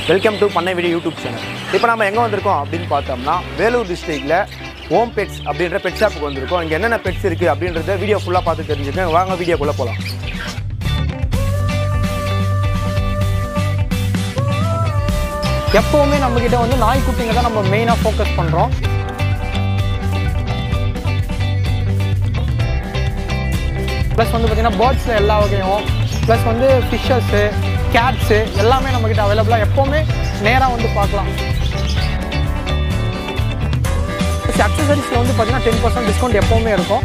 Welcome to பண்ணை video YouTube channel இப்போ நம்ம எங்கே வந்திருக்கோம் அப்படின்னு பார்த்தோம்னா வேலூர் டிஸ்ட்ரிக்டில் ஓம் பெட்ஸ் அப்படின்ற பெட் ஷாப்புக்கு வந்திருக்கோம் இங்கே என்னென்ன பெட்ஸ் இருக்குது அப்படின்றத வீடியோ ஃபுல்லாக பார்த்து தெரிஞ்சுக்கங்க வாங்க வீடியோக்குள்ளே போகலாம் எப்போவுமே நம்மக்கிட்ட வந்து நாய்க்குட்டிங்க தான் நம்ம மெயினாக ஃபோக்கஸ் பண்ணுறோம் ப்ளஸ் வந்து பார்த்திங்கன்னா பேர்ட்ஸில் எல்லா வகையும் ப்ளஸ் வந்து ஃபிஷ்ஷஸ்ஸு கேட்ஸு எல்லாமே நம்மக்கிட்ட அவைலபிளாக எப்போவுமே நேராக வந்து பார்க்கலாம் அக்சசரிஸில் வந்து பார்த்தீங்கன்னா டென் பர்சன்ட் டிஸ்கவுண்ட் எப்போவுமே இருக்கும்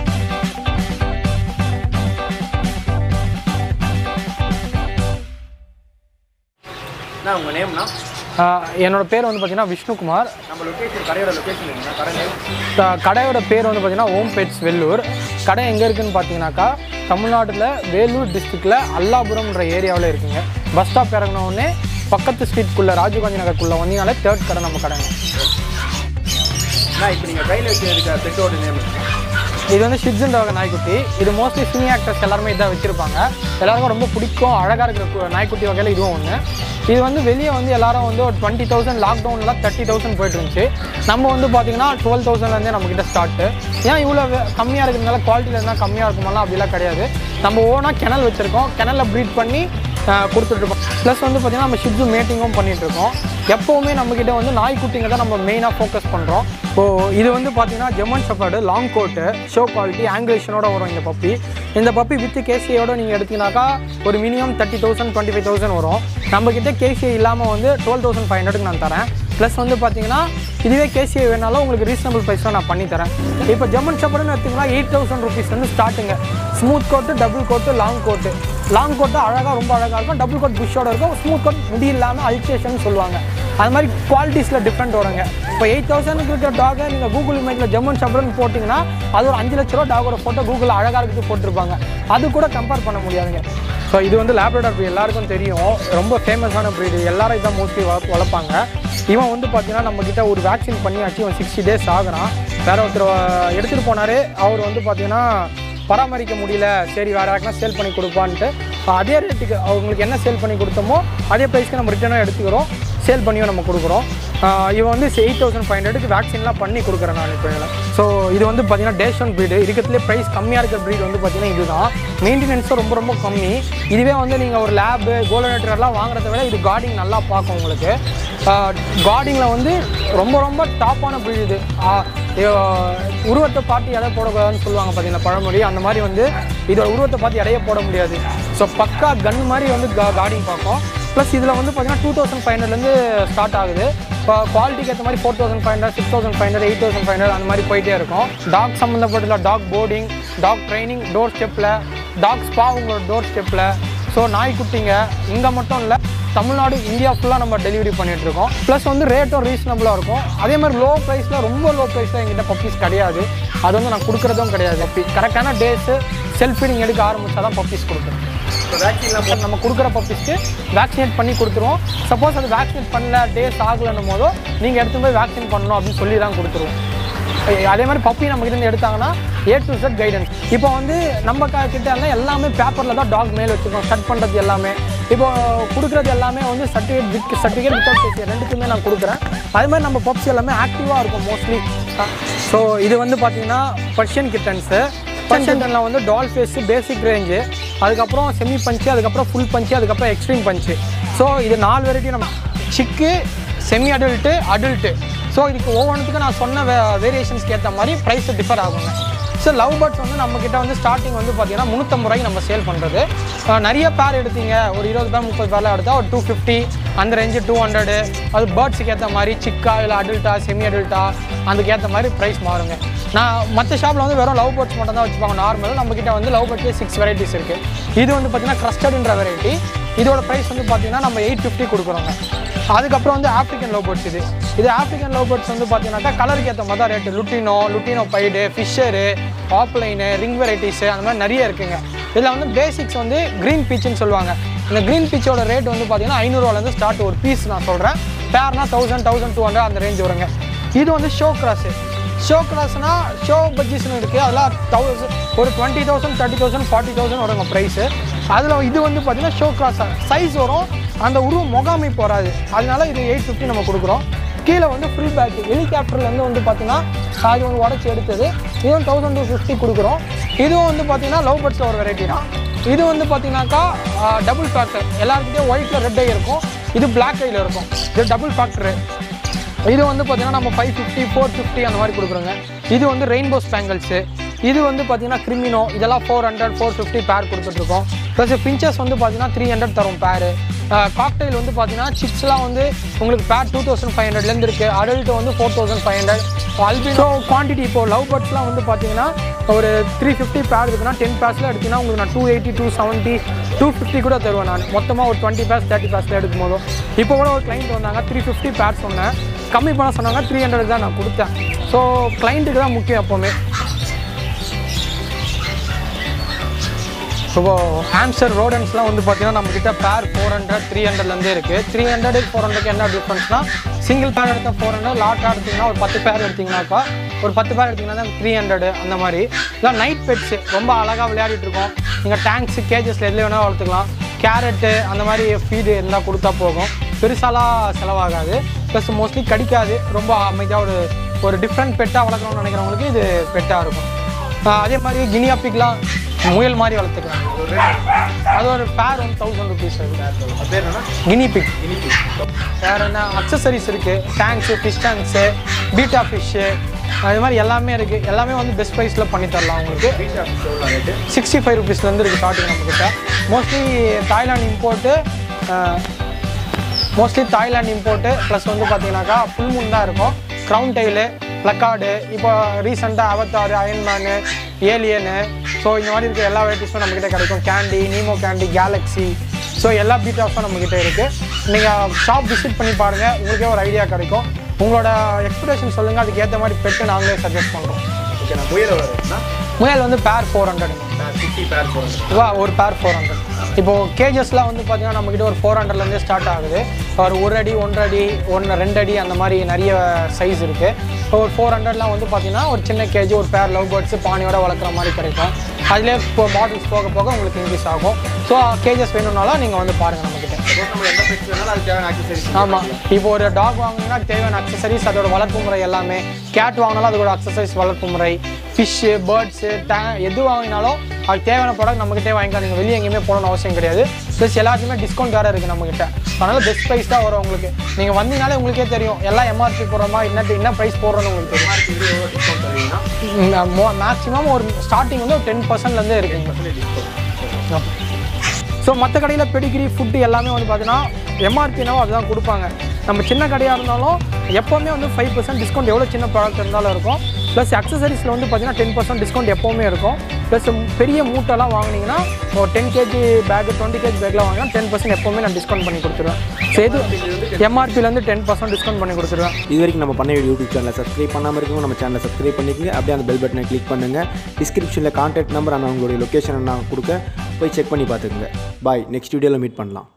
என்ன உங்கள் நேம்னா ஆஹ் என்னோட பேர் வந்து பார்த்தீங்கன்னா விஷ்ணுகுமார் நம்ம லொக்கேஷன் கடையோட லொக்கேஷன் என்ன கடை name? க- கடையோட பேர் வந்து பார்த்தீங்கன்னா ஓம் பெட்ஸ் வெள்ளூர் கடை எங்கே இருக்குன்னு பார்த்தீங்கன்னாக்கா தமிழ்நாட்டில் வேலூர் டிஸ்ட்ரிக்டில் அல்லாபுரம்ன்ற ஏரியாவில் இருக்குங்க பஸ் ஸ்டாப் இறங்கின உடனே பக்கத்து ஸ்ட்ரீட்குள்ளே ராஜீவ்காந்தி நகருக்குள்ளே வந்தீங்கனாலே தேர்ட் கடை நம்ம கடைங்க அண்ணா இப்போ நீங்கள் கையில் வச்சுருக்க பெட்டோட நேம் இது வந்து ஷிட்ஸுன்ற வகை நாய்க்குட்டி இது மோஸ்ட்லி சினி ஆக்டர்ஸ் எல்லாருமே இதான் வச்சுருப்பாங்க எல்லாருக்கும் ரொம்ப பிடிக்கும் அழகாக இருக்கிற கு- நாய்க்குட்டி வகையில் இதுவும் ஒன்று இது வந்து வெளியே வந்து எல்லாரும் வந்து ஒரு டுவெண்ட்டி தௌசண்ட் லாக்டவுனில் தேர்ட்டி தௌசண்ட் போயிட்டு இருந்துச்சு நம்ம வந்து பார்த்தீங்கன்னா டுவெல் தௌசண்ட்லேருந்தே நம்மக்கிட்ட ஸ்டார்ட்டு ஏன் இவ்வளோ கம்மியாக இருக்கிறதுனால குவாலிட்டியில் இருந்தால் கம்மியாக இருக்குமாலாம் அப்படிலாம் கிடையாது நம்ம ஓனாக கிணல் வச்சுருக்கோம் கிணல்ல ப்ரீட் பண்ணி ஆஹ், கொடுத்துட்ருக்கோம் ப்ளஸ் வந்து பார்த்திங்கன்னா நம்ம ஷிட்ஸு மேட்டிங்கும் பண்ணிகிட்ருக்கோம் எப்போவுமே நம்மக்கிட்ட வந்து நாய்க்குட்டிங்க தான் நம்ம மெயினாக ஃபோக்கஸ் பண்ணுறோம் இப்போது இது வந்து பார்த்தீங்கன்னா German shepherd long coat show quality ஆங்கிலேஷனோட வரும் இந்த பப்பி இந்த பப்பி வித் கேசியோட நீங்கள் எடுத்தீங்கன்னாக்கா ஒரு minimum thirty thousand twenty five thousand வரும் நம்மக்கிட்ட கேசிஐ இல்லாமல் வந்து டுவெல் தௌசண்ட் ஃபைவ் ஹண்ட்ரடுக்கு நான் தரேன் ப்ளஸ் வந்து பார்த்தீங்கன்னா இதுவே கேசிஐ வேணாலும் உங்களுக்கு ரீசனபிள் ப்ரைஸில் நான் பண்ணி தரேன் இப்போ ஜெர்மன் ஷெப்பர்டுன்னு எடுத்திங்கன்னா எயிட் தௌசண்ட் ருபீஸ் வந்து ஸ்டார்ட்டுங்க smooth coat double coat long coat long coat அழகாக ரொம்ப அழகாக இருக்கும் டபுள் கோட் புஷ்ஷோட இருக்கும் ஸ்மூத் கோட் முடி இல்லாமல் அல்ட்ரேஷன் சொல்லுவாங்க அது மாதிரி குவாலிட்டிஸில் டிஃப்ரெண்ட் வருங்க இப்போ எயிட் தௌசண்ட்க்கு இருக்கிற டாகை நீங்கள் கூகுள் இமேஜில் ஜெர்மன் ஷப்ரன் போட்டிங்கன்னா அது ஒரு அஞ்சு லட்ச ரூபா டாகோட ஃபோட்டோ கூகுளில் அழகாக இருக்குது போட்டிருப்பாங்க அது கூட கம்பேர் பண்ண முடியாதுங்க ஸோ இது வந்து லேப்ரடார் breed எல்லாருக்கும் தெரியும் ரொம்ப ஃபேமஸான breed எல்லாரும் இதான் மோஸ்ட்லி வளர்ப் வளர்ப்பாங்க இவன் வந்து பார்த்தீங்கன்னா நம்மக்கிட்ட ஒரு வேக்சின் பண்ணியாச்சு இவன் சிக்ஸ்டி டேஸ் ஆகுறான் வேற ஒருத்தர் எடுத்துகிட்டு போனார் அவர் வந்து பார்த்தீங்கன்னா பராமரிக்க முடியல சரி வேறு யாருக்குனா சேல் பண்ணி கொடுப்பான்ட்டு அதே ரேட்டுக்கு அவங்களுக்கு என்ன சேல் பண்ணி கொடுத்தோமோ அதே ப்ரைஸ்க்கு நம்ம ரிட்டர்னாக எடுத்துக்கிறோம் சேல் பண்ணியும் நம்ம கொடுக்குறோம் ஆஹ் இவன் வந்து எயிட் தௌசண்ட் ஃபைவ் ஹண்ட்ரடுக்கு வேக்சின்லாம் பண்ணி கொடுக்குறேன் நான் இப்போ இதில் ஸோ இது வந்து பார்த்தீங்கன்னா டேஷன் ப்ரீடு இருக்கிறதுலே ப்ரைஸ் கம்மியாக இருக்கிற ப்ரீட் வந்து பார்த்தீங்கன்னா இதுதான் மெயின்டெனன்ஸும் ரொம்ப ரொம்ப கம்மி இதுவே வந்து நீங்கள் ஒரு லேபு கோலனேட்டர்லாம் வாங்குறத விட இது கார்டிங் நல்லா பார்க்கும் உங்களுக்கு கார்டிங்கில் வந்து ரொம்ப ரொம்ப டாப்பான ப்ரீட் இது ஆஹ் இது உருவத்தை பார்த்து எடை போடக்கூடாதுன்னு சொல்லுவாங்க பார்த்தீங்கன்னா பழமொழி அந்த மாதிரி வந்து இதோட உருவத்தை பார்த்து எடையே போட முடியாது ஸோ பக்கா கன் மாதிரி வந்து கார்டிங் பார்க்கும் ப்ளஸ் இதில் வந்து பார்த்தீங்கன்னா டூ தௌசண்ட் ஃபைவ் ஹண்ட்ரட்லேருந்து ஸ்டார்ட் ஆகுது இப்போ குவாலிட்டிக்கு ஏற்ற மாதிரி four thousand five hundred six thousand five hundred eight thousand five hundred அந்த மாதிரி போயிட்டே இருக்கும் டாக் சம்மந்தப்பட்ட dog boarding dog training door ஸ்டெப்பில் டாக் ஸ்பா உங்களோட டோர் ஸ்டெப்பில் ஸோ நாய்க்குட்டிங்க இங்கே மட்டும் இல்லை தமிழ்நாடு இந்தியா ஃபுல்லாக நம்ம டெலிவரி பண்ணிட்டு இருக்கோம் ப்ளஸ் வந்து ரேட்டும் ரீசனபுளாக இருக்கும் அதே மாதிரி லோ ப்ரைஸில் ரொம்ப லோ ப்ரைஸில் எங்கிட்ட பப்பீஸ் கிடையாது அது வந்து நான் கொடுக்குறதும் கிடையாது பப்பி கரெக்டான டேஸு செல்ஃப் ஃபீடிங் எடுக்க ஆரம்பிச்சா தான் பப்பீஸ் கொடுக்குறேன் இப்போ வேக்சின்லாம் நம்ம கொடுக்குற பப்பீஸ்க்கு வேக்சினேட் பண்ணி கொடுத்துருவோம் சப்போஸ் அது வேக்சினேட் பண்ணல டேஸ் ஆகலைன்னும் போதோ நீங்கள் எடுத்து போய் வேக்சின் பண்ணணும் அப்படின்னு சொல்லி தான் கொடுத்துருவோம் அஹ் அதே மாதிரி பப்பி நம்ம கிட்ட இருந்து எடுத்தாங்கன்னா ஏ டு செட் கைடன்ஸ் இப்போ வந்து நம்ம க- கிட்ட எல்லாம் எல்லாமே பேப்பரில் தான் டாக் மேல் வச்சுருக்கோம் கட் பண்ணுறது எல்லாமே இப்போ கொடுக்குறது எல்லாமே வந்து சர்டிஃபிகேட் வித் சர்டிஃபிகேட் வித்தவுட் பேசி ரெண்டுக்குமே நான் கொடுக்குறேன் அதே மாதிரி நம்ம பப்ஸ் எல்லாமே ஆக்டிவாக இருக்கும் மோஸ்ட்லி ஸோ இது வந்து பார்த்தீங்கன்னா பர்ஷியன் கிட்டன்ஸு பர்ஷன்டனில் வந்து டால் ஃபேஸு பேசிக் ரேஞ்சு அதுக்கப்புறம் செமி பஞ்சு அதுக்கப்புறம் ஃபுல் பஞ்சு அதுக்கப்புறம் எக்ஸ்ட்ரீம் பஞ்சு ஸோ இது நாலு வெரைட்டி நம்ம சிக்கு செமி அடல்ட்டு அடல்ட்டு ஸோ இதுக்கு ஒவ்வொன்றுத்துக்கும் நான் சொன்ன வே வேரியேஷன்ஸ்க்கு ஏற்ற மாதிரி ப்ரைஸ் டிஃபர் ஆகுங்க ஸோ லவ் பேர்ட்ஸ் வந்து நம்மக்கிட்ட வந்து ஸ்டார்டிங் வந்து பார்த்தீங்கன்னா முந்நூற்றம்பது ரூபாய்க்கு நம்ம சேல் பண்ணுறது நிறைய பேர் எடுத்தீங்க ஒரு இருபது பேர் முப்பது பேர்லாம் எடுத்தால் ஒரு டூ ஃபிஃப்டி அந்த ரேஞ்சு டூ ஹண்ட்ரடு அது பேர்ட்ஸுக்கு ஏற்ற மாதிரி சிக்கா இல்லை அடல்ட்டா செமி அடல்ட்டா அதுக்கு ஏற்ற மாதிரி ப்ரைஸ் மாறுங்க நான் மற்ற ஷாப்பில் வந்து வெறும் லவ் பேர்ட்ஸ் மட்டும் தான் வச்சுப்பாங்க நார்மல் நம்மக்கிட்ட வந்து லவ் பேர்ட்லேயே சிக்ஸ் வெரைட்டிஸ் இருக்குது இது வந்து பார்த்தீங்கன்னா க்ரஸ்டட்ன்ற வெரைட்டி இதோட ப்ரைஸ் வந்து பார்த்தீங்கன்னா நம்ம எயிட் ஃபிஃப்டி கொடுக்குறோங்க அதுக்கப்புறம் வந்து ஆப்ரிக்கன் லவ் பேர்ட்ஸ் இது இது ஆப்ரிக்கன் லவ் பேர்ட்ஸ் வந்து பார்த்தீங்கன்னாக்கா கலருக்கு ஏற்ற மாதிரி தான் rate lutino lutino pied Fischer opaline ring varieties அந்த மாதிரி நிறைய இருக்குங்க இதில் வந்து பேசிக்ஸ் வந்து க்ரீன் பீச்சுன்னு சொல்லுவாங்க இந்த க்ரீன் பீச்சோட ரேட் வந்து பார்த்தீங்கன்னா ஐநூறுவாலேருந்து ஸ்டார்ட் ஒரு பீஸ் நான் சொல்கிறேன் பேர்னா தௌசண்ட் தௌசண்ட் டூ ஹண்ட்ரட் அந்த ரேஞ்ச் வருங்க இது வந்து ஷோ கிராஸு ஷோ கிளாஸ்னா ஷோ பட்ஜெட்ஸ்னு இருக்குது அதெல்லாம் தௌசண்ட் ஒரு twenty thousand thirty thousand forty thousand வருங்க ப்ரைஸு அதில் இது வந்து பார்த்தீங்கன்னா ஷோ கிராஸ் சைஸ் வரும் அந்த உருவம் முகாமைப்பு வராது அதனால இது எயிட் ஃபிஃப்டி நம்ம கொடுக்குறோம் கீழே வந்து ஃபுல் பேக் ஹெலிகாப்டர்லேருந்து வந்து பார்த்தீங்கன்னா அது வந்து உடச்சி எடுத்தது இதுவும் தௌசண்ட் டூ ஃபிஃப்டி கொடுக்குறோம் இதுவும் வந்து பார்த்தீங்கன்னா லவ் பட்ஸில் ஒரு வெரைட்டி தான் இது வந்து பார்த்தீங்கன்னாக்கா டபுள் ஃபேக்டர் எல்லாருக்கிட்டையும் ஒயிட்டில் ரெட் ஐ இருக்கும் இது பிளாக் ஐயில் இருக்கும் இது டபுள் ஃபேக்டரு இது வந்து பார்த்தீங்கன்னா நம்ம ஃபைவ் ஃபிஃப்டி ஃபோர் ஃபிஃப்டி அந்த மாதிரி கொடுக்குறோங்க இது வந்து ரெயின்போ ஸ்பேங்கிள்ஸு இது வந்து பார்த்தீங்கன்னா கிரிமினோ இதெல்லாம் ஃபோர் ஹண்ட்ரட் ஃபோர் ஃபிஃப்டி பேர் கொடுத்துட்ருக்கோம் ப்ளஸ் பிஞ்சஸ் வந்து பார்த்தீங்கன்னா த்ரீ ஹண்ட்ரட் தரும் பேரு காக்டைல் வந்து பார்த்தீங்கன்னா சிப்ஸ்லாம் வந்து உங்களுக்கு பேர் டூ தௌசண்ட் ஃபைவ் ஹண்ட்ரட்லேருந்து இருக்குது அடல்ட் வந்து four thousand five hundred albino quantity இப்போ லவ் பர்ட்ஸ்லாம் வந்து பார்த்தீங்கன்னா ஒரு த்ரீ ஃபிஃப்டி பேர் இருக்குன்னா டென் பேர்ஸில் எடுத்தீங்கன்னா உங்களுக்கு நான் two eighty two seventy two fifty கூட தருவேன் நான் மொத்தமாக ஒரு டுவெண்ட்டி பேர்ஸ் தேர்ட்டி பேர்ஸில் எடுக்கும் போதும் இப்போ கூட ஒரு கிளைண்ட் வந்தாங்க த்ரீ ஃபிஃப்டி பேர் சொன்னேன் கம்மி பண்ண சொன்னாங்க த்ரீ ஹண்ட்ரட் தான் நான் கொடுத்தேன் ஸோ கிளைண்ட்டுக்கு தான் முக்கியம் எப்போவுமே இப்போ ஆம்ஸ்டர் ரோடன்ஸ்லாம் வந்து பார்த்தீங்கன்னா நம்மக்கிட்ட பேர் ஃபோர் ஹண்ட்ரட் த்ரீ ஹண்ட்ரட்லேருந்தே இருக்குது த்ரீ ஹண்ட்ரட் ஃபோர் ஹண்ட்ரட்க்கு என்ன டிஃப்ரென்ஸ்னா சிங்கிள் பேர் எடுத்தால் ஃபோர் ஹண்ட்ரட் லாட் எடுத்திங்கன்னா ஒரு பத்து பேர் எடுத்திங்கனாக்கா ஒரு பத்து பேர் எடுத்திங்கன்னா த்ரீ ஹண்ட்ரட் அந்த மாதிரி இல்லை நைட் பெட்ஸு ரொம்ப அழகாக விளையாடிட்டு இருக்கோம் நீங்கள் டேங்க்ஸு கேஜஸில் எதில் வேணால் வளர்த்துக்கலாம் கேரட்டு அந்த மாதிரி ஃபீடு இருந்தால் கொடுத்தா போகும் பெருசாலாம் செலவாகாது ப்ளஸ் மோஸ்ட்லி கடிக்காது ரொம்ப அமைதியாக ஒரு ஒரு டிஃப்ரெண்ட் பெட்டாக வளர்க்கணும்னு நினைக்கிறவங்களுக்கு இது பெட்டாக இருக்கும் ஆஹ் அதே மாதிரி கினியா பிக்லாம் முயல் மாதிரி வளர்த்துக்கலாம் அது ஒரு பேர் வந்து தௌசண்ட் ருபீஸ் அது பேர் என்னன்னா கினி பிக் வேற என்ன அக்சசரிஸ் இருக்குது tanks fish tanks betta fish அது மாதிரி எல்லாமே இருக்குது எல்லாமே வந்து பெஸ்ட் ப்ரைஸில் பண்ணி தரலாம் உங்களுக்கு பீட்டா ஃபிஷ் எவ்வளோ ரேட்டு சிக்ஸ்டி ஃபைவ் ருபீஸ்லேருந்து இருக்குது ஸ்டார்டிங் நம்மக்கிட்ட mostly Thailand import mostly Thailand import plus வந்து பார்த்தீங்கன்னாக்கா ஃபுல் மூன் தான் இருக்கும் க்ரௌன் டைலு ப்ளக்கார்டு இப்போ ரீசெண்டாக அவத்தாறு அயன்மேனு ஏலியனு ஸோ இந்த மாதிரி இருக்க எல்லா வெரைட்டிஸும் நம்மக்கிட்ட கிடைக்கும் candy Nemo candy galaxy so எல்லா பீட்டாஸும் நம்மக்கிட்ட இருக்குது நீங்கள் ஷாப் விசிட் பண்ணி பாருங்கள் உங்களுக்கே ஒரு ஐடியா கிடைக்கும் உங்களோட எக்ஸ்பெக்டேஷன் சொல்லுங்கள் அதுக்கு ஏற்ற மாதிரி பெட்டு நாங்களே சஜஸ்ட் பண்ணுறோம் ஓகே நான் முயல் எவ்வளோ ரேட்னா முயல் வந்து பேர் ஃபோர் ஹண்ட்ரடுங்க நான் ஃபிஃப்டி பேர் போகிறேன் இதுவா ஒரு பேர் ஃபோர் ஹண்ட்ரட் இப்போ கேஜஸ்லாம் வந்து பார்த்தீங்கன்னா நம்மக்கிட்ட ஒரு ஃபோர் ஹண்ட்ரட்லேருந்தே ஸ்டார்ட் ஆகுது ஒரு ஒரு அடி ஒன்றரை அடி ஒன்று ரெண்டு அடி அந்த மாதிரி நிறைய சைஸ் இருக்குது ஒரு ஃபோர் ஹண்ட்ரட்லாம் வந்து பார்த்தீங்கன்னா ஒரு சின்ன கேஜி ஒரு பேர் லவ் பேர்ட்ஸ் பானியோட வளர்க்குற மாதிரி கிடைக்கும் அதிலே இப்போ மாடல்ஸ் போக போக உங்களுக்கு இன்க்ரீஸ் ஆகும் ஸோ கேஜஸ் வேணும்னாலும் நீங்கள் வந்து பாருங்கள் நம்மக்கிட்ட நம்ம எந்த பெட்ஸ் வேணாலும் அதுக்கு தேவையான ஆக்சசரிஸ் ஆமாம் இப்போ ஒரு டாக் வாங்கினீங்கன்னா அதுக்கு தேவையான அக்சசரிஸ் அதோட வளர்ப்பு முறை எல்லாமே கேட் வாங்கினாலும் அதோட அக்சசரிஸ் வளர்ப்பு முறை ஃபிஷ்ஷு பேர்ட்ஸு டே எது வாங்கினாலும் அதுக்கு தேவையான ப்ராடக்ட் நம்மகிட்டே வாங்கிக்கலாம் நீங்கள் வெளியே எங்கேயுமே போகணும்னு அவசியம் கிடையாது ப்ளஸ் எல்லாத்துக்குமே டிஸ்கவுண்ட் வேறு இருக்குது நம்மகிட்ட அதனால் பெஸ்ட் ப்ரைஸ் தான் வரும் உங்களுக்கு நீங்கள் வந்தீங்கனாலே உங்களுக்கே தெரியும் எல்லாம் எம்ஆர்பி போடுறோமா என்ன என்ன ப்ரைஸ் போடுறோன்னு உங்களுக்கு தெரியும் இது எவ்வளோ டிஸ்கவுண்ட் தருவீங்கன்னா மேக்ஸிமம் ஒரு ஸ்டார்டிங் வந்து ஒரு டென் பர்சன்ட்லேருந்தே இருக்குங்க டிஸ்கவுண்ட் ஸோ மற்ற கடையில் பெடிகிரி ஃபுட்டு எல்லாமே வந்து பார்த்தீங்கன்னா எம்ஆர்பினாவோ அதுதான் கொடுப்பாங்க நம்ம சின்ன கடையாக இருந்தாலும் எப்போவுமே வந்து ஃபைவ் பர்சன்ட் டிஸ்கவுண்ட் எவ்வளோ சின்ன ப்ராடக்ட் இருந்தாலும் இருக்கும் ப்ளஸ் அக்சசரிஸில் வந்து பார்த்தீங்கன்னா டென் பர்சன்ட் டிஸ்கவுண்ட் எப்போவுமே இருக்கும் ப்ளஸ் பெரிய மூட்டைலாம் வாங்கினீங்கன்னா ஒரு ten KG bag twenty KG பேக்லாம் வாங்கினா டென் பர்சன்ட் எப்போவுமே நான் டிஸ்கவுண்ட் பண்ணி கொடுத்துருவேன் ஸோ இது எம்ஆர்பிலேருந்து டென் பர்சன்ட் டிஸ்கவுண்ட் பண்ணி கொடுத்துருவேன் இது வரைக்கும் நம்ம பண்ண யூடியூப் சேனலை சப்ஸ்கிரைப் பண்ணாமல் இருக்கவங்க நம்ம சேனலை சப்ஸ்கிரைப் பண்ணிக்கங்க அப்படியே அந்த பெல் பட்டனை கிளிக் பண்ணுங்கள் டிஸ்கிரிப்ஷனில் கான்டாக்ட் நம்பர் ஆனால் உங்களுடைய லொக்கேஷனை நான் கொடுக்க போய் செக் பண்ணி பார்த்துக்குங்க பாய் நெக்ஸ்ட் வீடியோவில் மீட் பண்ணலாம்